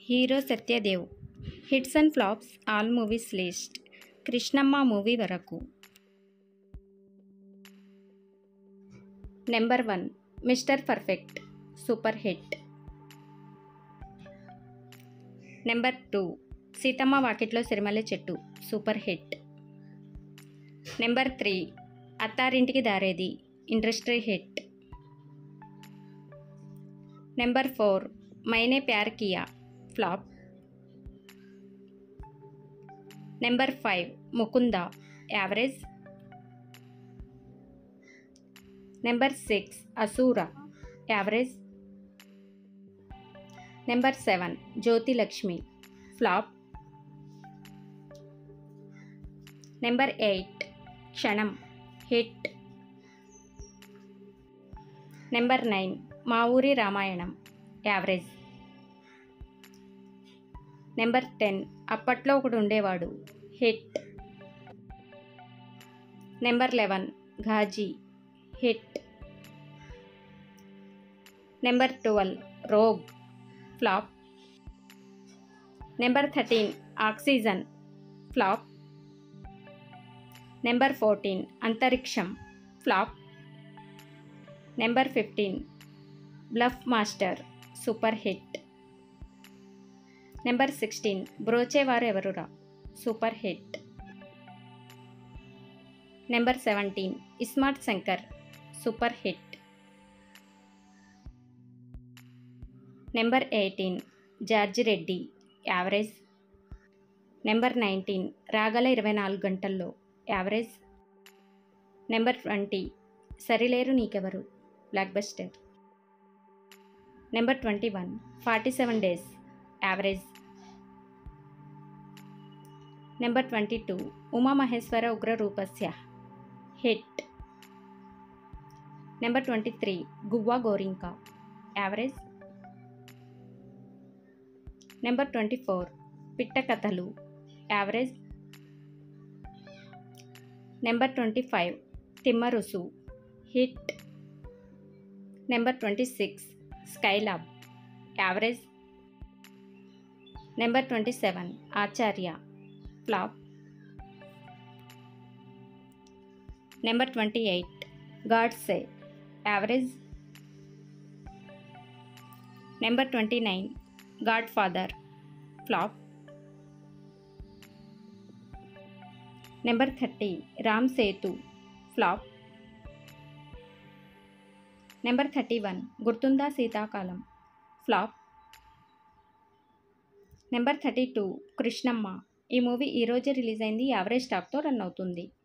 hero Satyadev hits and flops all movies list Krishnamma movie వరకు number one Mister Perfect super hit number two Seethamma Vakitlo Sirimalle Chettu super hit number three Attarintiki Daredi industry hit number four Maine Pyar Kiya flop number five Mukunda average number six Asura average number seven Jyothi Lakshmi flop number eight Kshanam hit number nine Maa Oori Ramayanam average number ten Appatlo Okadu Undevadu hit number eleven Ghazi hit number twelve Rogue flop number thirteen Oxygen flop number fourteen Antariksham flop number fifteen Bluff Master super hit number sixteen Brochevaru Evarura super hit number seventeen iSmart Shankar super hit number eighteen George Reddy average number nineteen Ragala Iravai Nalugu Gantallo average number twenty Sarileru Neekevvaru blockbuster number twenty one forty seven days average number twenty two Umamaheswara Ugra Roopasya hit number twenty three Guvva Gorinka average number twenty four Pitta Kathalu average number twenty five Thimmarusu hit number twenty six Skylab average number twenty seven Acharya flop number twenty eight Godse average number twenty nine Godfather flop number thirty Ram Sethu flop number thirty one Gurthunda Seethakalam flop number thirty two Krishnamma ఈ movie ఈరోజే release అయింది average టాక్తో run అవుతుంది